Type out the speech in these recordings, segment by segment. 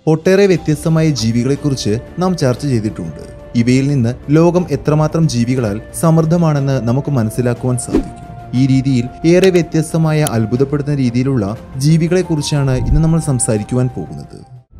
ഒട്ടേറെ വ്യത്യസ്തമായ ജീവികളെക്കുറിച്ച് നാം ചർച്ച ചെയ്തിട്ടുണ്ട് ഇവയിൽ നിന്ന് ലോകം എത്രമാത്രം ജീവികളാൽ സമൃദ്ധമാണെന്ന് നമുക്ക് മനസ്സിലാക്കുവാൻ സാധിക്കും ഈ രീതിയിൽ ഏറെ വ്യത്യസ്തമായ അത്ഭുതപ്പെടുത്തുന്ന രീതിയിലുള്ള ജീവികളെക്കുറിച്ചാണ് ഇന്ന് നമ്മൾ സംസാരിക്കുവാൻ പോകുന്നത്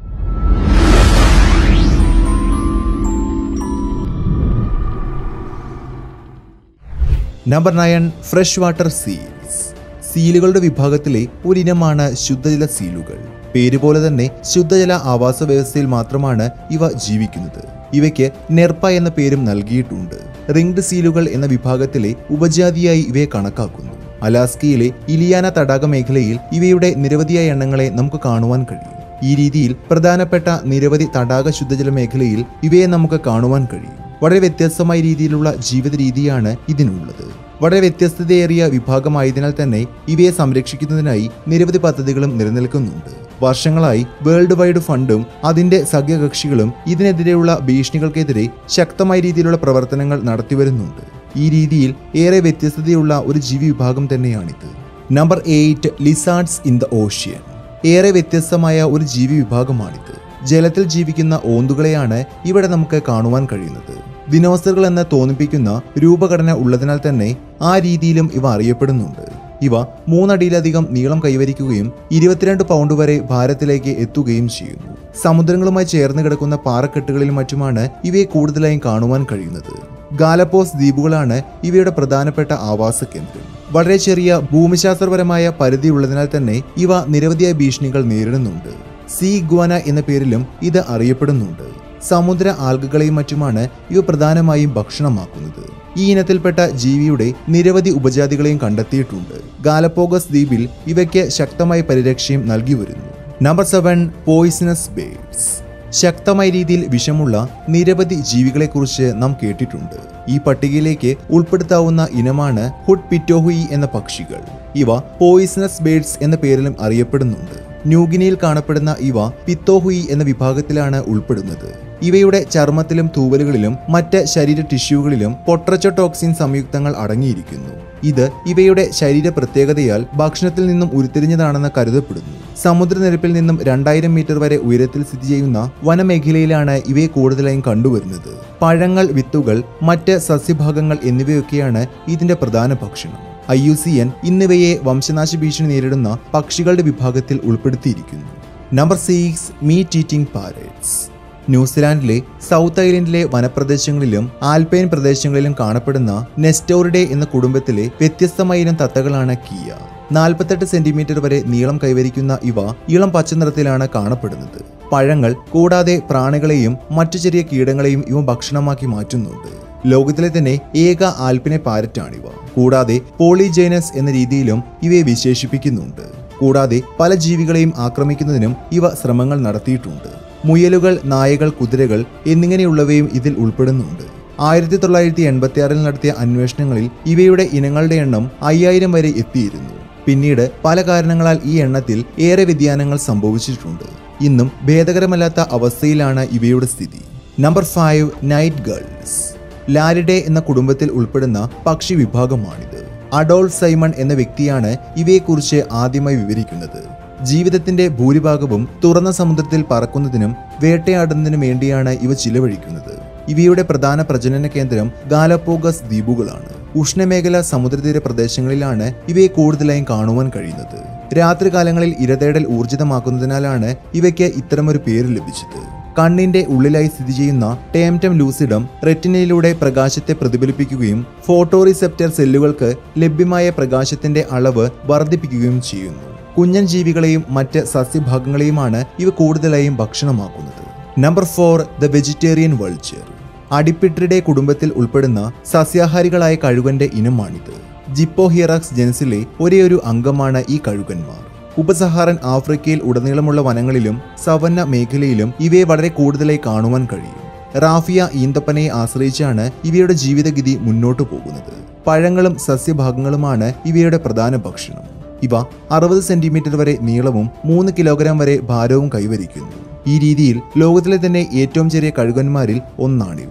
number nine fresh water seals സീലുകളുടെ വിഭാഗത്തിലെ ഒരിനമാണ് ശുദ്ധജല സീലുകൾ പേര് പോലെ തന്നെ ശുദ്ധജല ആവാസ വ്യവസ്ഥയിൽ മാത്രമാണ് ഇവ ജീവിക്കുന്നത് ഇവയ്ക്ക് നെർപ്പ എന്ന പേരും നൽകിയിട്ടുണ്ട് റിംഗ്ഡ് സീലുകൾ എന്ന വിഭാഗത്തിലെ ഉപജാതിയായി ഇവയെ കണക്കാക്കുന്നു അലാസ്കയിലെ ഇലിയാന തടാക മേഖലയിൽ ഇവയുടെ നിരവധിയായ എണ്ണങ്ങളെ നമുക്ക് കാണുവാൻ കഴിയും ഈ രീതിയിൽ പ്രധാനപ്പെട്ട നിരവധി തടാക ശുദ്ധജല മേഖലയിൽ ഇവയെ നമുക്ക് കാണുവാൻ കഴിയും വളരെ വ്യത്യസ്തമായ രീതിയിലുള്ള ജീവിത രീതിയാണ് ഇതിനുള്ളത് വളരെ വ്യത്യസ്തതയേറിയ വിഭാഗമായതിനാൽ തന്നെ ഇവയെ സംരക്ഷിക്കുന്നതിനായി നിരവധി പദ്ധതികളും നിലനിൽക്കുന്നുണ്ട് വർഷങ്ങളായി വേൾഡ് വൈഡ് ഫണ്ടും അതിന്റെ സഖ്യകക്ഷികളും ഇതിനെതിരെയുള്ള ഭീഷണികൾക്കെതിരെ ശക്തമായ രീതിയിലുള്ള പ്രവർത്തനങ്ങൾ നടത്തിവരുന്നുണ്ട് ഈ രീതിയിൽ ഏറെ വ്യത്യസ്തതയുള്ള ഒരു ജീവി വിഭാഗം തന്നെയാണിത് number eight lizards in the ocean ഏറെ വ്യത്യസ്തമായ ഒരു ജീവി വിഭാഗമാണിത് ജലത്തിൽ ജീവിക്കുന്ന ഓന്തുകളെയാണ് ഇവിടെ നമുക്ക് കാണുവാൻ കഴിയുന്നത് ദിനോസറുകൾ എന്ന് തോന്നിപ്പിക്കുന്ന രൂപഘടന ഉള്ളതിനാൽ തന്നെ ആ രീതിയിലും ഇവ അറിയപ്പെടുന്നുണ്ട് ഇവ മൂന്നടിയിലധികം നീളം കൈവരിക്കുകയും ഇരുപത്തിരണ്ട് പൗണ്ട് വരെ ഭാരത്തിലേക്ക് എത്തുകയും ചെയ്യുന്നു സമുദ്രങ്ങളുമായി ചേർന്ന് കിടക്കുന്ന പാറക്കെട്ടുകളിലും മറ്റുമാണ് ഇവയെ കൂടുതലായും കാണുവാൻ കഴിയുന്നത് ഗാലപ്പോസ് ദ്വീപുകളാണ് ഇവയുടെ പ്രധാനപ്പെട്ട ആവാസ കേന്ദ്രം വളരെ ചെറിയ ഭൂമിശാസ്ത്രപരമായ പരിധി ഉള്ളതിനാൽ തന്നെ ഇവ നിരവധിയായ ഭീഷണികൾ നേരിടുന്നുണ്ട് സീ ഗ്വാന എന്ന പേരിലും ഇത് അറിയപ്പെടുന്നുണ്ട് സമുദ്ര ആൽഗകളെയും മറ്റുമാണ് ഇവ പ്രധാനമായും ഭക്ഷണമാക്കുന്നത് ഈ ഇനത്തിൽപ്പെട്ട ജീവിയുടെ നിരവധി ഉപജാതികളെയും കണ്ടെത്തിയിട്ടുണ്ട് ഗാലപ്പോഗസ് ദ്വീപിൽ ഇവയ്ക്ക് ശക്തമായ പരിരക്ഷയും നൽകി വരുന്നു നമ്പർ സെവൻ പോയിസണസ് ബേഡ്സ് ശക്തമായ രീതിയിൽ വിഷമുള്ള നിരവധി ജീവികളെക്കുറിച്ച് നാം കേട്ടിട്ടുണ്ട് ഈ പട്ടികയിലേക്ക് ഉൾപ്പെടുത്താവുന്ന ഇനമാണ് ഹുഡ് പിറ്റോഹുയി എന്ന പക്ഷികൾ ഇവ പോയിസണസ് ബേഡ്സ് എന്ന പേരിലും അറിയപ്പെടുന്നുണ്ട് ന്യൂഗിനിയിൽ കാണപ്പെടുന്ന ഇവ പിത്തോഹുയി എന്ന വിഭാഗത്തിലാണ് ഉൾപ്പെടുന്നത് ഇവയുടെ ചർമ്മത്തിലും തൂവലുകളിലും മറ്റ് ശരീര ടിഷ്യൂകളിലും പൊട്രച്ചോടോക്സിൻ സംയുക്തങ്ങൾ അടങ്ങിയിരിക്കുന്നു ഇത് ഇവയുടെ ശരീര പ്രത്യേകതയാൽ ഭക്ഷണത്തിൽ നിന്നും ഉരുത്തിരിഞ്ഞതാണെന്ന് കരുതപ്പെടുന്നു സമുദ്രനിരപ്പിൽ നിന്നും രണ്ടായിരം മീറ്റർ വരെ ഉയരത്തിൽ സ്ഥിതി ചെയ്യുന്ന വനമേഖലയിലാണ് ഇവയെ കൂടുതലായും കണ്ടുവരുന്നത് പഴങ്ങൾ വിത്തുകൾ മറ്റ് സസ്യഭാഗങ്ങൾ എന്നിവയൊക്കെയാണ് ഇതിന്റെ പ്രധാന ഭക്ഷണം ഐ യു സി എൻ എന്നിവയെ വംശനാശ ഭീഷണി നേരിടുന്ന പക്ഷികളുടെ വിഭാഗത്തിൽ ഉൾപ്പെടുത്തിയിരിക്കുന്നു number six meat eating parrots ന്യൂസിലാൻഡിലെ സൗത്ത് ഐലൻഡിലെ വനപ്രദേശങ്ങളിലും ആൽപൈൻ പ്രദേശങ്ങളിലും കാണപ്പെടുന്ന നെസ്റ്റോറിഡെ എന്ന കുടുംബത്തിലെ വ്യത്യസ്തമായ ഇനം തത്തകളാണ് കിയ നാൽപ്പത്തെട്ട് സെന്റിമീറ്റർ വരെ നീളം കൈവരിക്കുന്ന ഇവ ഇളം പച്ച നിറത്തിലാണ് കാണപ്പെടുന്നത് പഴങ്ങൾ കൂടാതെ പ്രാണികളെയും മറ്റു ചെറിയ കീടങ്ങളെയും ഇവ ഭക്ഷണമാക്കി മാറ്റുന്നുണ്ട് ലോകത്തിലെ തന്നെ ഏക ആൽപ്പിനെ പാരറ്റാണിവ കൂടാതെ പോളിജൈനസ് എന്ന രീതിയിലും ഇവയെ വിശേഷിപ്പിക്കുന്നുണ്ട് കൂടാതെ പല ജീവികളെയും ആക്രമിക്കുന്നതിനും ഇവ ശ്രമങ്ങൾ നടത്തിയിട്ടുണ്ട് മുയലുകൾ നായകൾ കുതിരകൾ എന്നിങ്ങനെയുള്ളവയും ഇതിൽ ഉൾപ്പെടുന്നുണ്ട് ആയിരത്തി തൊള്ളായിരത്തി എൺപത്തി ആറിൽ നടത്തിയ അന്വേഷണങ്ങളിൽ ഇവയുടെ ഇനങ്ങളുടെ എണ്ണം അയ്യായിരം വരെ എത്തിയിരുന്നു പിന്നീട് പല കാരണങ്ങളാൽ ഈ എണ്ണത്തിൽ ഏറെ വ്യതിയാനങ്ങൾ സംഭവിച്ചിട്ടുണ്ട് ഇന്നും ഭേദകരമല്ലാത്ത അവസ്ഥയിലാണ് ഇവയുടെ സ്ഥിതി number five night gulls Laridae എന്ന കുടുംബത്തിൽ ഉൾപ്പെടുന്ന പക്ഷി വിഭാഗമാണിത് അഡോൾഫ് സൈമൺ എന്ന വ്യക്തിയാണ് ഇവയെക്കുറിച്ച് ആദ്യമായി വിവരിക്കുന്നത് ജീവിതത്തിന്റെ ഭൂരിഭാഗവും തുറന്ന സമുദ്രത്തിൽ പറക്കുന്നതിനും വേട്ടയാടുന്നതിനും വേണ്ടിയാണ് ഇവ ചിലവഴിക്കുന്നത് ഇവയുടെ പ്രധാന പ്രജനന കേന്ദ്രം ഗാലപ്പോഗസ് ദ്വീപുകളാണ് ഉഷ്ണമേഖല സമുദ്രതീര പ്രദേശങ്ങളിലാണ് ഇവയെ കൂടുതലായും കാണുവാൻ കഴിയുന്നത് രാത്രികാലങ്ങളിൽ ഇരതേടൽ ഊർജിതമാക്കുന്നതിനാലാണ് ഇവയ്ക്ക് ഇത്തരമൊരു പേര് ലഭിച്ചത് കണ്ണിന്റെ ഉള്ളിലായി സ്ഥിതി ചെയ്യുന്ന ടേംറ്റം ലൂസിഡം റെറ്റിനയിലൂടെ പ്രകാശത്തെ പ്രതിഫലിപ്പിക്കുകയും ഫോട്ടോറിസെപ്റ്റർ സെല്ലുകൾക്ക് ലഭ്യമായ പ്രകാശത്തിന്റെ അളവ് വർദ്ധിപ്പിക്കുകയും ചെയ്യുന്നു കുഞ്ഞൻ ജീവികളെയും മറ്റ് സസ്യഭാഗങ്ങളെയുമാണ് ഇവ കൂടുതലായും ഭക്ഷണമാക്കുന്നത് number four the vegetarian vulture Accipitridae കുടുംബത്തിൽ ഉൾപ്പെടുന്ന സസ്യാഹാരികളായ കഴുകന്റെ ഇനമാണിത് ജിപ്പോഹിയറാക്സ് ജനസിലെ ഒരേയൊരു അംഗമാണ് ഈ കഴുകന്മാർ ഉപസഹാറൻ ആഫ്രിക്കയിൽ ഉടനീളമുള്ള വനങ്ങളിലും സവന്ന മേഖലയിലും ഇവയെ വളരെ കൂടുതലായി കാണുവാൻ കഴിയും റാഫിയ ഈന്തപ്പനയെ ആശ്രയിച്ചാണ് ഇവയുടെ ജീവിതഗതി മുന്നോട്ടു പോകുന്നത് പഴങ്ങളും സസ്യഭാഗങ്ങളുമാണ് ഇവയുടെ പ്രധാന ഭക്ഷണം ഇവ അറുപത് സെന്റിമീറ്റർ വരെ നീളവും മൂന്ന് കിലോഗ്രാം വരെ ഭാരവും കൈവരിക്കുന്നു ഈ രീതിയിൽ ലോകത്തിലെ തന്നെ ഏറ്റവും ചെറിയ കഴുകന്മാരിൽ ഒന്നാണിവ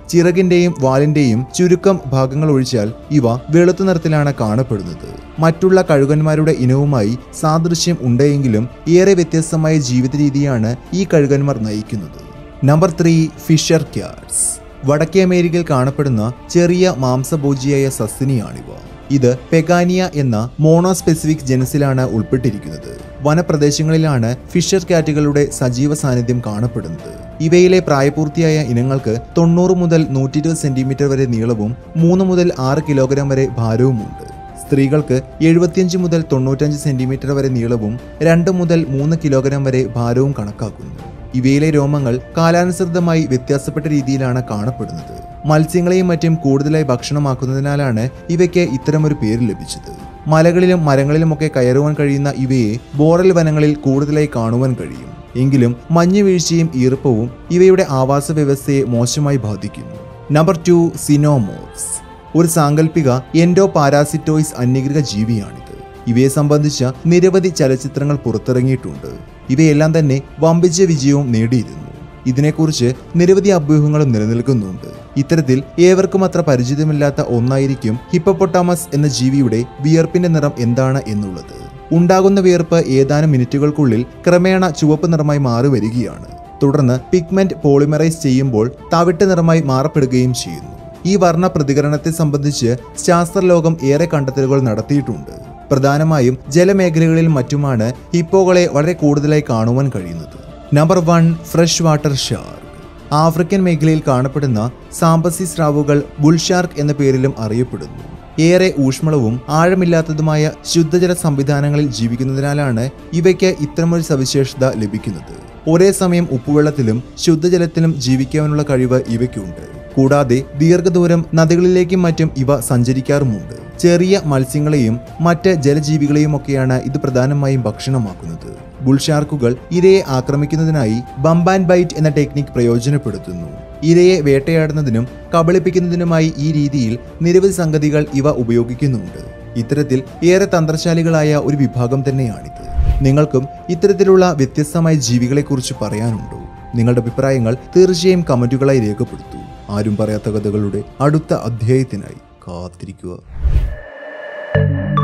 ചിറകിന്റെയും വാലിന്റെയും ചുരുക്കം ഭാഗങ്ങൾ ഒഴിച്ചാൽ ഇവ വെളുത്ത നിറത്തിലാണ് കാണപ്പെടുന്നത് മറ്റുള്ള കഴുകന്മാരുടെ ഇനവുമായി സാദൃശ്യം ഉണ്ടെങ്കിലും ഏറെ വ്യത്യസ്തമായ ജീവിത രീതിയാണ് ഈ കഴുകന്മാർ നയിക്കുന്നത് നമ്പർ ത്രീ ഫിഷർ ക്യാറ്റ്സ് വടക്കേ അമേരിക്കയിൽ കാണപ്പെടുന്ന ചെറിയ മാംസഭോജിയായ സസ്തിനിയാണിവ ഇത് പെഗാനിയ എന്ന മോണോസ്പെസിഫിക് ജനസിലാണ് ഉൾപ്പെട്ടിരിക്കുന്നത് വനപ്രദേശങ്ങളിലാണ് ഫിഷർ കാറ്റുകളുടെ സജീവ സാന്നിധ്യം കാണപ്പെടുന്നത് ഇവയിലെ പ്രായപൂർത്തിയായ ഇനങ്ങൾക്ക് തൊണ്ണൂറ് മുതൽ നൂറ്റി ഇരുപത് സെന്റിമീറ്റർ വരെ നീളവും മൂന്ന് മുതൽ ആറ് കിലോഗ്രാം വരെ ഭാരവുമുണ്ട് സ്ത്രീകൾക്ക് എഴുപത്തിയഞ്ച് മുതൽ തൊണ്ണൂറ്റഞ്ച് സെന്റിമീറ്റർ വരെ നീളവും രണ്ട് മുതൽ മൂന്ന് കിലോഗ്രാം വരെ ഭാരവും കണക്കാക്കുന്നു ഇവയിലെ രോമങ്ങൾ കാലാനുസൃതമായി വ്യത്യാസപ്പെട്ട രീതിയിലാണ് കാണപ്പെടുന്നത് മത്സ്യങ്ങളെയും മറ്റും കൂടുതലായി ഭക്ഷണമാക്കുന്നതിനാലാണ് ഇവയ്ക്ക് ഇത്തരമൊരു പേര് ലഭിച്ചത് മലകളിലും മരങ്ങളിലുമൊക്കെ കയറുവാൻ കഴിയുന്ന ഇവയെ ബോറൽ വനങ്ങളിൽ കൂടുതലായി കാണുവാൻ കഴിയും എങ്കിലും മഞ്ഞ് വീഴ്ചയും ഈർപ്പവും ഇവയുടെ ആവാസ വ്യവസ്ഥയെ മോശമായി ബാധിക്കുന്നു നമ്പർ ടു സിനോമോർസ് ഒരു സാങ്കല്പിക എൻഡോ പാരാസിറ്റോയിസ് അന്യഗ്രഹ ജീവിയാണിത് ഇവയെ സംബന്ധിച്ച നിരവധി ചലച്ചിത്രങ്ങൾ പുറത്തിറങ്ങിയിട്ടുണ്ട് ഇവയെല്ലാം തന്നെ വമ്പിച്ച വിജയവും നേടിയിരുന്നു ഇതിനെക്കുറിച്ച് നിരവധി അഭ്യൂഹങ്ങളും നിലനിൽക്കുന്നുണ്ട് ഇത്തരത്തിൽ ഏവർക്കും അത്ര പരിചിതമില്ലാത്ത ഒന്നായിരിക്കും ഹിപ്പപ്പൊട്ടാമസ് എന്ന ജീവിയുടെ വിയർപ്പിന്റെ നിറം എന്താണ് എന്നുള്ളത് ഉണ്ടാകുന്ന വിയർപ്പ് ഏതാനും മിനിറ്റുകൾക്കുള്ളിൽ ക്രമേണ ചുവപ്പ് നിറമായി മാറി വരികയാണ് തുടർന്ന് പിഗ്മെന്റ് പോളിമറൈസ് ചെയ്യുമ്പോൾ തവിട്ട് നിറമായി മാറപ്പെടുകയും ചെയ്യുന്നു ഈ വർണ്ണ പ്രതികരണത്തെ സംബന്ധിച്ച് ശാസ്ത്രലോകം ഏറെ കണ്ടെത്തലുകൾ നടത്തിയിട്ടുണ്ട് പ്രധാനമായും ജലമേഖലകളിൽ മറ്റുമാണ് ഹിപ്പോകളെ വളരെ കൂടുതലായി കാണുവാൻ കഴിയുന്നത് number one fresh water shark African മേഖലയിൽ കാണപ്പെടുന്ന സാമ്പസി സ്രാവുകൾ ബുൾഷാർക്ക് എന്ന പേരിലും അറിയപ്പെടുന്നു ഏറെ ഊഷ്മളവും ആഴമില്ലാത്തതുമായ ശുദ്ധജല സംവിധാനങ്ങളിൽ ജീവിക്കുന്നതിനാലാണ് ഇവയ്ക്ക് ഇത്തരമൊരു സവിശേഷത ലഭിക്കുന്നത് ഒരേ സമയം ഉപ്പുവെള്ളത്തിലും ശുദ്ധജലത്തിലും ജീവിക്കാനുള്ള കഴിവ് ഇവയ്ക്കുണ്ട് കൂടാതെ ദീർഘദൂരം നദികളിലേക്കും മറ്റും ഇവ സഞ്ചരിക്കാറുമുണ്ട് ചെറിയ മത്സ്യങ്ങളെയും മറ്റ് ജലജീവികളെയും ഒക്കെയാണ് ഇത് പ്രധാനമായും ഭക്ഷണമാക്കുന്നത് ബുൾഷാർക്കുകൾ ഇരയെ ആക്രമിക്കുന്നതിനായി ബംബാൻ ബൈറ്റ് എന്ന ടെക്നിക് പ്രയോജനപ്പെടുത്തുന്നു ഇരയെ വേട്ടയാടുന്നതിനും കബളിപ്പിക്കുന്നതിനുമായി ഈ രീതിയിൽ നിരവധി സംഗതികൾ ഇവ ഉപയോഗിക്കുന്നുണ്ട് ഇത്തരത്തിൽ ഏറെ തന്ത്രശാലികളായ ഒരു വിഭാഗം തന്നെയാണിത് നിങ്ങൾക്കും ഇത്തരത്തിലുള്ള വ്യത്യസ്തമായ ജീവികളെക്കുറിച്ച് പറയാനുണ്ടോ നിങ്ങളുടെ അഭിപ്രായങ്ങൾ തീർച്ചയായും കമന്റുകളായി രേഖപ്പെടുത്തൂ ആരും പറയാത്ത കഥകളുടെ അടുത്ത അധ്യായത്തിനായി കാത്തിരിക്കുക